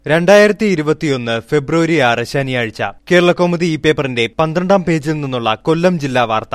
രണ്ടായിരത്തി ഇരുപത്തിയൊന്ന് ഫെബ്രുവരി ആറ് ശനിയാഴ്ച കേരളകൗമുദി ഈ പേപ്പറിന്റെ പന്ത്രണ്ടാം പേജിൽ നിന്നുള്ള കൊല്ലം ജില്ലാ വാർത്ത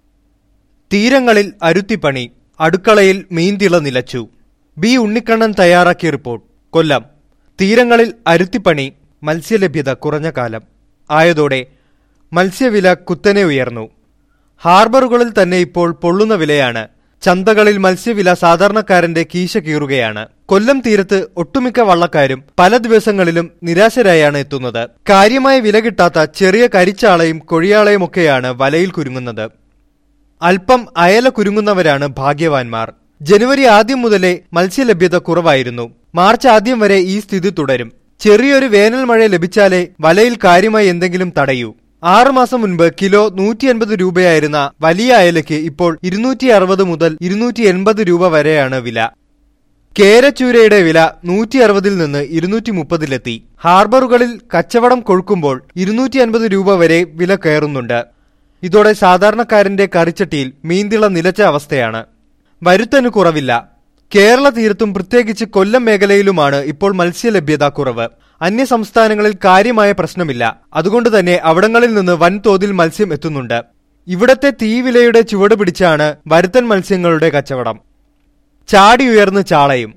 തീരങ്ങളിൽ അരുത്തിപ്പണി അടുക്കളയിൽ മീൻതിള നിലച്ചു ബി ഉണ്ണിക്കണ്ണൻ തയ്യാറാക്കിയ റിപ്പോർട്ട് കൊല്ലം തീരങ്ങളിൽ അരുത്തിപ്പണി മത്സ്യലഭ്യത കുറഞ്ഞ കാലം ആയതോടെ മത്സ്യവില കുത്തനെ ഉയർന്നു ഹാർബറുകളിൽ തന്നെ ഇപ്പോൾ പൊള്ളുന്ന വിലയാണ് ചന്തകളിൽ മത്സ്യവില സാധാരണക്കാരന്റെ കീശ കീറുകയാണ് കൊല്ലം തീരത്ത് ഒട്ടുമിക്ക വള്ളക്കാരും പല ദിവസങ്ങളിലും നിരാശരായാണ് എത്തുന്നത് കാര്യമായ വില കിട്ടാത്ത ചെറിയ കരിച്ചാളയും കൊഴിയാളയും ഒക്കെയാണ് വലയിൽ കുരുങ്ങുന്നത് അല്പം അയല കുരുങ്ങുന്നവരാണ് ഭാഗ്യവാന്മാർ ജനുവരി ആദ്യം മുതലേ മത്സ്യലഭ്യത കുറവായിരുന്നു മാർച്ച് ആദ്യം വരെ ഈ സ്ഥിതി തുടരും ചെറിയൊരു വേനൽ മഴ ലഭിച്ചാലേ വലയിൽ കാര്യമായി എന്തെങ്കിലും തടയൂ ആറുമാസം മുൻപ് കിലോ നൂറ്റി എൺപത് രൂപയായിരുന്ന വലിയ അയലയ്ക്ക് ഇപ്പോൾ ഇരുന്നൂറ്റി അറുപത് മുതൽ ഇരുന്നൂറ്റി എൺപത് രൂപ വരെയാണ് വില കേരച്ചൂരയുടെ വില നൂറ്റി അറുപതിൽ നിന്ന് ഇരുന്നൂറ്റി മുപ്പതിലെത്തി ഹാർബറുകളിൽ കച്ചവടം കൊഴുക്കുമ്പോൾ ഇരുന്നൂറ്റി അൻപത് രൂപ വരെ വില കയറുന്നുണ്ട് ഇതോടെ സാധാരണക്കാരന്റെ കറിച്ചട്ടിയിൽ മീൻതിള നിലച്ച അവസ്ഥയാണ് വരുത്തന് കുറവില്ല കേരള തീരത്തും പ്രത്യേകിച്ച് കൊല്ലം മേഖലയിലുമാണ് ഇപ്പോൾ മത്സ്യലഭ്യത കുറവ് അന്യ സംസ്ഥാനങ്ങളിൽ കാര്യമായ പ്രശ്നമില്ല അതുകൊണ്ട് തന്നെ അവിടങ്ങളിൽ നിന്ന് വൻതോതിൽ മത്സ്യം എത്തുന്നുണ്ട് ഇവിടത്തെ തീവിലയുടെ ചുവട് പിടിച്ചാണ് വരുത്തൻ മത്സ്യങ്ങളുടെ കച്ചവടം ചാടി ഉയർന്ന് ചാളയും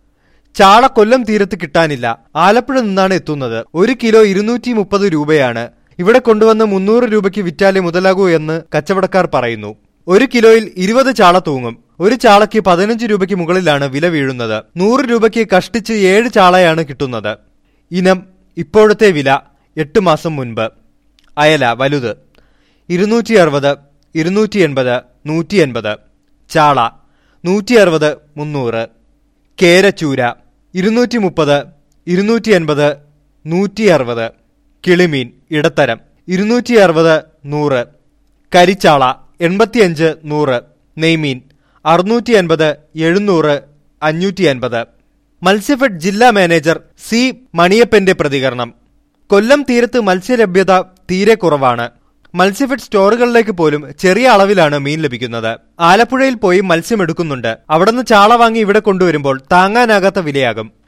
ചാള കൊല്ലം തീരത്ത് കിട്ടാനില്ല ആലപ്പുഴ നിന്നാണ് എത്തുന്നത് ഒരു കിലോ ഇരുന്നൂറ്റി മുപ്പത് രൂപയാണ് ഇവിടെ കൊണ്ടുവന്ന് മുന്നൂറ് രൂപയ്ക്ക് വിറ്റാലേ മുതലാകൂ എന്ന് കച്ചവടക്കാർ പറയുന്നു ഒരു കിലോയിൽ ഇരുപത് ചാള തൂങ്ങും ഒരു ചാളയ്ക്ക് പതിനഞ്ച് രൂപയ്ക്ക് മുകളിലാണ് വില വീഴുന്നത് നൂറ് രൂപയ്ക്ക് കഷ്ടിച്ച് ഏഴ് ചാളയാണ് കിട്ടുന്നത് ഇനം ഇപ്പോഴത്തെ വില എട്ട് മാസം മുൻപ് അയല വലുത് ഇരുന്നൂറ്റി അറുപത് ഇരുന്നൂറ്റി എൺപത് നൂറ്റി എൺപത് ചാള നൂറ്റി അറുപത് മുന്നൂറ് കേരച്ചൂര ഇരുന്നൂറ്റി മുപ്പത് ഇരുന്നൂറ്റി എൺപത് നൂറ്റി അറുപത് കിളിമീൻ ഇടത്തരം ഇരുന്നൂറ്റി അറുപത് നൂറ് കരിച്ചാള എൺപത്തിയഞ്ച് നൂറ് നെയ്മീൻ അറുന്നൂറ്റി അൻപത് എഴുന്നൂറ് അഞ്ഞൂറ്റി അൻപത് മത്സ്യഫെഡ് ജില്ലാ മാനേജർ സി മണിയപ്പന്റെ പ്രതികരണം കൊല്ലം തീരത്ത് മത്സ്യലഭ്യത തീരെ കുറവാണ് മത്സ്യഫെഡ് സ്റ്റോറുകളിലേക്ക് പോലും ചെറിയ അളവിലാണ് മീൻ ലഭിക്കുന്നത് ആലപ്പുഴയിൽ പോയി മത്സ്യം എടുക്കുന്നുണ്ട് അവിടുന്ന് ചാള വാങ്ങി ഇവിടെ കൊണ്ടുവരുമ്പോൾ താങ്ങാനാകാത്ത വിലയാകും